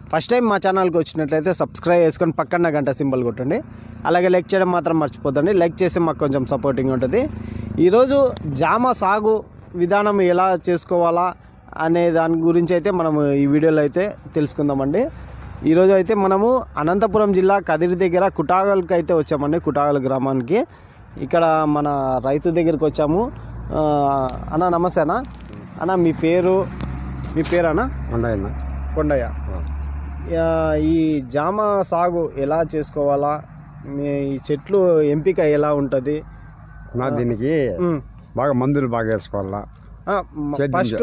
First time మా ఛానల్కి వచ్చినట్లయితే సబ్స్క్రైబ్ చేసుకొని పక్కన గంట సింబల్ కొట్టండి అలాగే లైక్ చేయడం మాత్రం మర్చిపోతండి లైక్ చేసి మాకు కొంచెం సపోర్టింగ్ ఉంటుంది ఈరోజు జామ సాగు విధానం ఎలా చేసుకోవాలా అనే దాని గురించి అయితే మనము ఈ వీడియోలో అయితే తెలుసుకుందామండి ఈరోజు అయితే మనము అనంతపురం జిల్లా కదిరి దగ్గర కుటాగల్కి అయితే వచ్చామండి కుటాగల్ గ్రామానికి ఇక్కడ మన రైతు దగ్గరికి వచ్చాము ఆ, అన్న నమస్తే అన్న అన్న మీ పేరు మీ పేరన్నా ఉండయన్న కొండయ్య ఆ, ఈ జామ సాగు ఎలా చేసుకోవాలా మీ ఈ చెట్లు ఎంపిక ఎలా ఉంటుంది నా దీనికి బాగా మందులు బాగా వేసుకోవాలా చెట్టు ఫస్ట్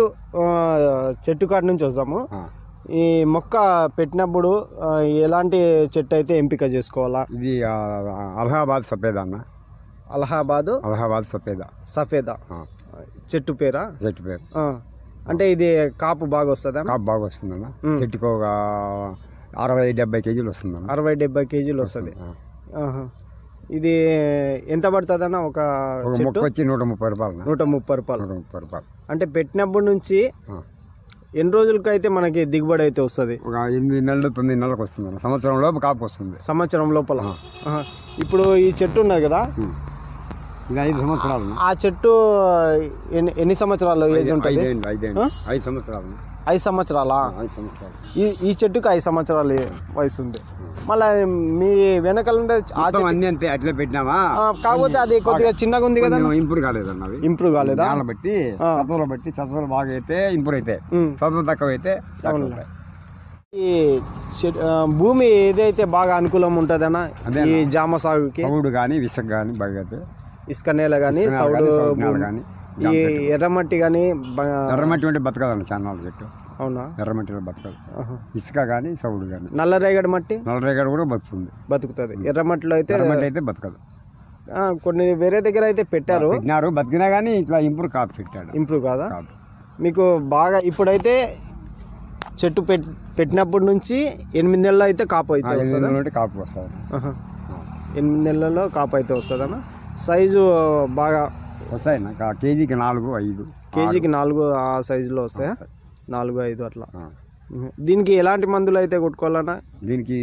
చెట్టు కాడ నుంచి వస్తాము ఆ, ఈ మొక్క పెట్టినప్పుడు ఆ, ఎలాంటి చెట్టు అయితే ఎంపిక చేసుకోవాలా ఇది ఆ, అలహాబాద్ సఫేద అన్న అలహాబాదు అలహాబాద్ సఫేద సఫేదా ఆ, చెట్టు పేరా చెట్టు పేరు ఆ, అంటే ఇది కాపు బాగా వస్తుందా కాపు బాగా వస్తుందన్న ఉమ్. చెట్టుకు ఒక అరవై డెబ్బై కేజీలు వస్తుందన్న అరవై డెబ్బై కేజీలు వస్తుంది ఆ. ఆహా. ఇది ఎంత పడుతుందన్న ఒక ఒక చెట్టు మొక్క వచ్చి నూట ముప్పై రూపాయలు అన్న. నూట ముప్పై రూపాయలు నూట ముప్పై రూపాయలు అంటే పెట్టినప్పటి నుంచి ఆ. ఎన్ని రోజులకి అయితే మనకి దిగుబడి అయితే వస్తుంది ఒక ఎనిమిది నెలలు తొమ్మిది నెలలకు వస్తుందన్న సంవత్సరం లోపు కాపు వస్తుంది సంవత్సరం లోపల ఆ. ఆహా. ఇప్పుడు ఈ చెట్టు ఉన్నది కదా ఉమ్. ఇది ఐదు సంవత్సరాలు ఆ చెట్టు ఎన్ని ఎన్ని సంవత్సరాలు ఏజ్ ఉంటుంది ఐదేండి ఐదేండి ఐదు సంవత్సరాలు ఐదు సంవత్సరాలా ఐదు సంవత్సరాలు ఈ ఈ చెట్టుకి ఐదు సంవత్సరాల వయసు ఉంది మళ్ళీ మీ వెనకాల ఉండే ఆ మొత్తం చెట్టు అన్ని అంతే అట్లే పెట్టినామా ఆ, కాకపోతే అది కొద్దిగా చిన్నగా ఉంది కదా ఇంప్రూవ్ కాలేదన్న అవి ఇంప్రూవ్ కాలేదా నేల బట్టి ఆ. సత్వలు బట్టి సత్వలు బాగా అయితే ఇంప్రూవ్ అయితే ఉమ్. సత్వం తక్కువ అయితే తక్కువ అవునులే. ఉంటాయి. ఈ చెట్- ఆ, భూమి ఏదైతే బాగా అనుకూలం ఉంటుందన్న అదేనా? ఈ జామ సాగుకి సౌడు కానీ విసక్ కానీ బాగా అయితే ఇసుక నేల కానీ ఇసుక నేల సౌడు గానీ, సౌడు నేల భూమి. గానీ, ఈ ఎర్రమట్టి కానీ ఎర్రమట్టి ఉంటే బతకదండి చాలా చెట్టు అవునా ఎర్రమట్టిలో బతకదు ఆహా. ఇసుక కానీ సౌడు కానీ నల్లరేగడి మట్టి నల్లరేగడ కూడా బతుకుతుంది బతుకుతుంది ఎర్రమట్టిలో అయితే ఎర్రమట్టి అయితే బతకదు ఆ, కొన్ని వేరే దగ్గర అయితే పెట్టారు పెట్టినారు బతికినా కానీ ఇట్లా ఇంప్రూవ్ కాపు పెట్టాడు ఇంప్రూవ్ కాదా కాపు మీకు బాగా ఇప్పుడైతే చెట్టు పెట్ పెట్టినప్పటి నుంచి ఎనిమిది నెలలు అయితే కాపు ఆ, అయితే ఎనిమిది వస్తుందా నెలల నుండి కాపు వస్తుంది ఆహా. ఎనిమిది నెలల్లో కాపు అయితే వస్తుందన్న సైజు బాగా వస్తాయి నాకు కేజీకి నాలుగు ఐదు కేజీకి నాలుగు ఆ సైజులో వస్తాయా నాలుగు ఐదు అట్లా ఆ. ఉహు. దీనికి ఎలాంటి మందులు అయితే కొట్టుకోవాలన్నా దీనికి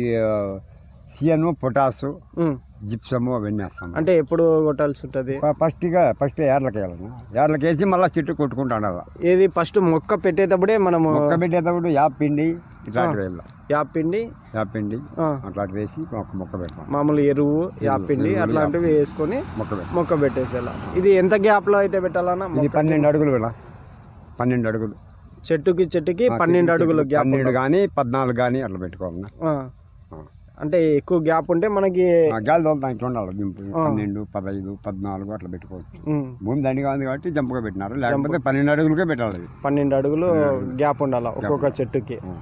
సిఎన్ పొటాసు ఉమ్. జిప్సము అవన్నీ వేస్తాం అంటే ఎప్పుడు కొట్టాల్సి ఉంటుంది ఫస్ట్గా ఫస్ట్ ఏర్లకి వేయాలన్నా ఏర్లకి వేసి మళ్ళీ చెట్టు కొట్టుకుంటాడు ఏది ఫస్ట్ మొక్క పెట్టేటప్పుడే మనము మొక్క పెట్టేటప్పుడు యాప్ పిండి ఇట్లాంటివి వేయాలి యాపిండి యాప్ పిండి ఆ, అట్లాంటివి వేసి మొక్క మొక్క పెట్టాలి మామూలు ఎరువు యాపిండి ఎరువు, అట్లాంటివి వేసుకొని మొక్క పెట్టాలి మొక్క పెట్టేసేలా ఇది ఎంత గ్యాప్లో అయితే పెట్టాలన్నా ఇది మొక్క- పన్నెండు అడుగులు కూడా పన్నెండు అడుగులు చెట్టుకి చెట్టుకి పన్నెండు అడుగుల గ్యాప్ పన్నెండు కానీ పద్నాలుగు కానీ అట్లా పెట్టుకోవాలన్నా ఆ. అంటే ఎక్కువ గ్యాప్ ఉంటే మనకి ఆ గాలి తోలుతా ఇట్లా ఉండాలి దింపు పన్నెండు పదహైదు పద్నాలుగు అట్లా పెట్టుకోవచ్చు ఉమ్, భూమి దండిగా ఉంది కాబట్టి జంపుగా పెట్టినారు లేకపోతే పన్నెండు అడుగులకే పెట్టాలి అది పన్నెండు అడుగులు గ్యాప్ ఉండాలి ఒక్కొక్క చెట్టుకి ఆ.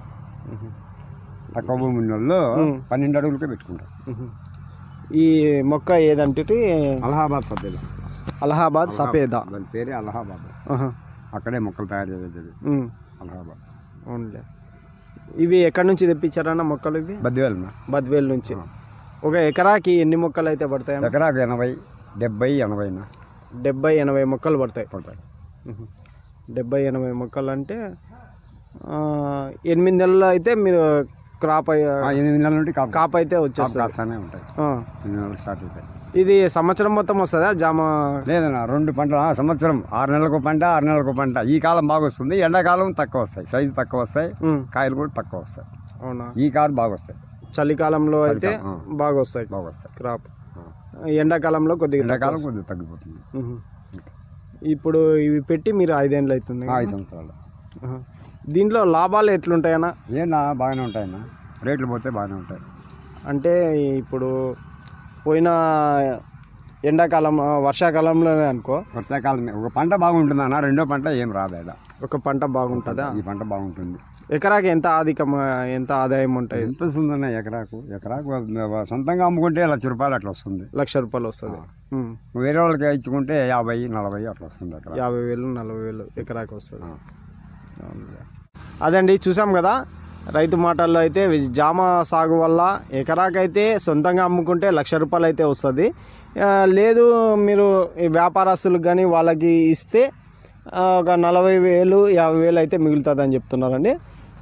తక్కువ భూమి ఉన్న వాళ్ళు ఉమ్. పన్నెండు అడుగులకే పెట్టుకుంటారు ఉహు. ఈ మొక్క ఏదంటే అలహాబాద్ సభ్యుల అలహాబాద్ సఫేదా దాని పేరే అలహాబాద్ ఆహా. అక్కడే మొక్కలు తయారు చేసేది ఉమ్, అలహాబాద్ అవునులే ఇవి ఎక్కడి నుంచి తెప్పించారన్న మొక్కలు ఇవి బద్దివేలన బద్వేల్ నుంచి ఒక ఎకరాకి ఎన్ని మొక్కలు అయితే పడతాయి ఎకరాకు ఎనభై డెబ్బై ఎనభైనా డెబ్బై ఎనభై మొక్కలు పడతాయి పడతాయి ఉహు. డెబ్బై ఎనభై మొక్కలు అంటే ఆ, ఎనిమిది నెలలు అయితే మీరు క్రాప్ అయ్యే ఆ, ఎనిమిది నెలల నుండి కాపు కాప్ అయితే కాపు వచ్చేస్తుంది కాస్తానే ఉంటాయి ఆ. ఎనిమిది నెలలు స్టార్ట్ అవుతాయి ఇది సంవత్సరం మొత్తం వస్తుందా జామ లేదన్నా రెండు పంటలు ఆ, సంవత్సరం ఆరు నెలలకు పంట ఆరు నెలలకు పంట ఈ కాలం బాగా వస్తుంది ఎండాకాలం తక్కువ వస్తాయి సైజు తక్కువ వస్తాయి ఉమ్, కాయలు కూడా తక్కువ వస్తాయి అవునా ఈ కారు బాగా వస్తాయి చలికాలంలో అయితే ఆ. బాగా వస్తాయి బాగా వస్తాయి క్రాప్ ఆ. ఎండాకాలంలో కొద్దిగా ఎండాకాలం కొద్దిగా తగ్గిపోతుంది ఉహు. ఇప్పుడు ఇవి పెట్టి మీరు ఐదేళ్ళు అవుతుంది ఆ, ఐదు సంవత్సరాలు ఆహా. దీంట్లో లాభాలు ఎట్లుంటాయన్నా ఏనా బాగానే ఉంటాయన్నా రేట్లు పోతే బాగానే ఉంటాయి అంటే ఇప్పుడు పోయిన ఎండాకాలం ఆ, వర్షాకాలంలోనే అనుకో వర్షాకాలమే ఒక పంట బాగుంటుందన్న రెండో పంట ఏం రాదు ఈడ. ఒక పంట బాగుంటుందా ఈ పంట బాగుంటుంది ఎకరాకి ఎంత అధికం ఎంత ఆదాయం ఉంటుంది ఎంత వస్తుందన్న ఎకరాకు ఎకరాకు సొంతంగా అమ్ముకుంటే లక్ష రూపాయలు అట్లా వస్తుంది లక్ష రూపాయలు వస్తుంది ఉమ్. వేరే వాళ్ళకి ఇచ్చుకుంటే యాభై నలభై అట్లా వస్తుంది ఎకరా యాభై వేలు నలభై వేలు ఎకరాకి వస్తుంది ఆ. అవునులే. అదండి చూసాం కదా రైతు మాటల్లో అయితే వి- జామ సాగు వల్ల ఎకరాకైతే సొంతంగా అమ్ముకుంటే లక్ష రూపాయలు అయితే వస్తుంది ఆ, లేదు మీరు ఈ వ్యాపారస్తులకు కానీ వాళ్ళకి ఇస్తే ఆ, ఒక నలభై వేలు యాభై వేలు అయితే మిగులుతుంది అని చెప్తున్నారండి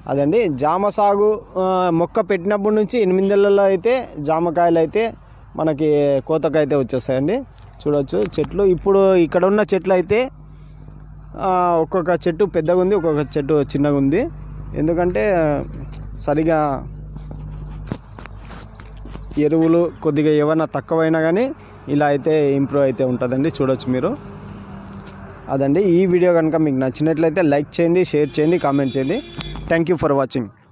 అదండి జామ సాగు ఆ, మొక్క పెట్టినప్పటి నుంచి ఎనిమిది నెలల్లో అయితే జామకాయలు అయితే మనకి కోతకైతే వచ్చేస్తాయండి చూడొచ్చు చెట్లు ఇప్పుడు ఇక్కడ ఉన్న చెట్లు అయితే ఆ, ఒక్కొక్క చెట్టు పెద్దగా ఉంది ఒక్కొక్క చెట్టు చిన్నగా ఉంది ఎందుకంటే సరిగా ఎరువులు కొద్దిగా ఏమైనా తక్కువైనా కానీ ఇలా అయితే ఇంప్రూవ్ అయితే ఉంటుందండి చూడొచ్చు మీరు అదండి ఈ వీడియో కనుక మీకు నచ్చినట్లయితే లైక్ చేయండి షేర్ చేయండి కామెంట్ చేయండి థ్యాంక్ యూ ఫర్ వాచింగ్